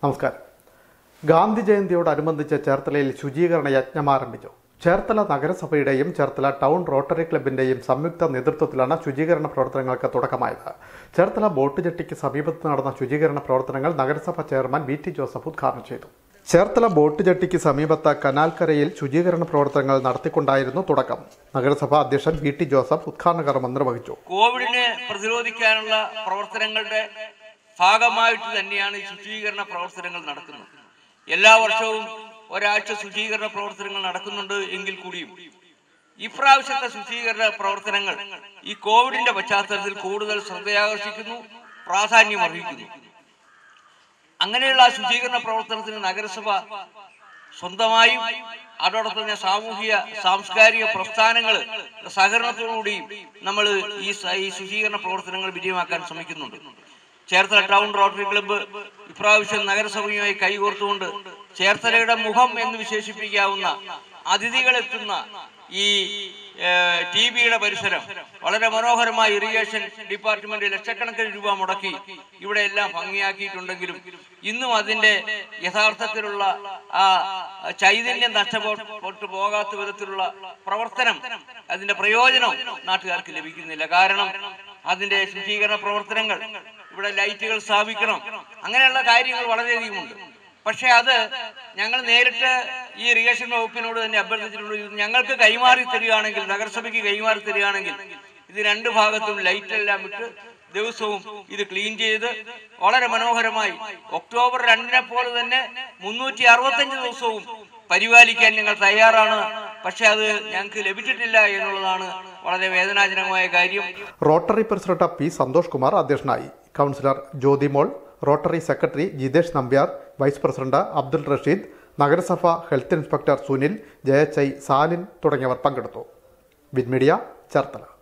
നമസ്കാരം ഗാന്ധി ജയന്തിയോടനുബന്ധിച്ച് ചേർത്തലയിൽ ശുചീകരണ യജ്ഞം ആരംഭിച്ചു ചേർത്തല നഗരസഭയുടെയും ചേർത്തല ടൗൺ റോട്ടറി ക്ലബിന്റെയും സംയുക്ത നേതൃത്വത്തിലാണ് ശുചീകരണ പ്രവർത്തനങ്ങൾക്ക് തുടക്കമായത് ചേർത്തല ബോട്ട് ജെട്ടിക്ക് സമീപത്ത് നടന്ന ശുചീകരണ പ്രവർത്തനങ്ങൾ നഗരസഭ ചെയർമാൻ വി ടി ജോസഫ് ഉദ്ഘാടനം ചെയ്തു ചേർത്തല ബോട്ട് ജെട്ടിക്ക് സമീപത്ത് കനാൽക്കരയിൽ ശുചീകരണ പ്രവർത്തനങ്ങൾ നടത്തിക്കൊണ്ടായിരുന്നു തുടക്കം നഗരസഭാ അധ്യക്ഷൻ വി ടി ജോസഫ് ഉദ്ഘാടന കർമ്മം നിർവഹിച്ചു കോവിഡിനെ പ്രതിരോധിക്കാനുള്ള പ്രവർത്തനങ്ങളുടെ ഭാഗമായിട്ട് തന്നെയാണ് ഈ ശുചീകരണ പ്രവർത്തനങ്ങൾ നടക്കുന്നത് എല്ലാ വർഷവും ഒരാഴ്ച ശുചീകരണ പ്രവർത്തനങ്ങൾ നടക്കുന്നുണ്ട് എങ്കിൽ കൂടിയും ഇപ്രാവശ്യത്തെ ശുചീകരണ പ്രവർത്തനങ്ങൾ ഈ കോവിഡിന്റെ പശ്ചാത്തലത്തിൽ കൂടുതൽ ശ്രദ്ധയാകർഷിക്കുന്നു പ്രാധാന്യം അർഹിക്കുന്നു അങ്ങനെയുള്ള ആ ശുചീകരണ പ്രവർത്തനത്തിന് നഗരസഭ സ്വന്തമായും അതോടൊപ്പം തന്നെ സാമൂഹിക സാംസ്കാരിക പ്രസ്ഥാനങ്ങൾ സഹകരണത്തോടുകൂടിയും നമ്മൾ ഈ സ- ഈ ശുചീകരണ പ്രവർത്തനങ്ങൾ വിജയമാക്കാൻ ശ്രമിക്കുന്നുണ്ട് ചേർത്തല ടൗൺ റോട്ടറി ക്ലബ്ബ് ഇപ്രാവശ്യം നഗരസഭയുമായി കൈകോർത്തുകൊണ്ട് ചേർത്തലയുടെ മുഖം എന്ന് വിശേഷിപ്പിക്കാവുന്ന അതിഥികളെത്തുന്ന ഈ ടി ബിയുടെ പരിസരം വളരെ മനോഹരമായ ഇറിഗേഷൻ ഡിപ്പാർട്ട്മെന്റ് ലക്ഷക്കണക്കിന് രൂപ മുടക്കി ഇവിടെ എല്ലാം ഭംഗിയാക്കിയിട്ടുണ്ടെങ്കിലും ഇന്നും അതിന്റെ യഥാർത്ഥത്തിലുള്ള ആ ചൈതന്യം നഷ്ടപ്പെട്ടു പോകാത്ത വിധത്തിലുള്ള പ്രവർത്തനം അതിന്റെ പ്രയോജനം നാട്ടുകാർക്ക് ലഭിക്കുന്നില്ല കാരണം അതിന്റെ ശുചീകരണ പ്രവർത്തനങ്ങൾ ഇവിടെ ലൈറ്റുകൾ സ്ഥാപിക്കണം അങ്ങനെയുള്ള കാര്യങ്ങൾ വളരെയധികമുണ്ട് പക്ഷെ അത് ഞങ്ങൾ നേരിട്ട് ഈ ഇറിഗേഷൻ വകുപ്പിനോട് തന്നെ അഭ്യർത്ഥിച്ചിട്ടുണ്ട് ഇത് ഞങ്ങൾക്ക് കൈമാറി തരികയാണെങ്കിൽ നഗരസഭയ്ക്ക് കൈമാറി തരികയാണെങ്കിൽ ഇത് രണ്ട് ഭാഗത്തും ലൈറ്റ് എല്ലാം ഇട്ട് ദിവസവും ഇത് ക്ലീൻ ചെയ്ത് വളരെ മനോഹരമായി ഒക്ടോബർ രണ്ടിനെ പോലെ തന്നെ മുന്നൂറ്റി അറുപത്തഞ്ച് ദിവസവും പരിപാലിക്കാൻ ഞങ്ങൾ തയ്യാറാണ് പക്ഷെ അത് ഞങ്ങൾക്ക് ലഭിച്ചിട്ടില്ല എന്നുള്ളതാണ് വളരെ വേദനാജനകമായ കാര്യം Rotary president P Santhosh Kumar അധ്യക്ഷനായി councillor Jyothimol Rotary secretary Jithesh Nambiar vice president Abdul Rasheed നഗരസഭ ഹെൽത്ത് ഇൻസ്പെക്ടർ സുനിൽ ജയച്ചൈ സാലിൻ തുടങ്ങിയവർ പങ്കെടുത്തു വിൻമീഡിയ ചേർത്തല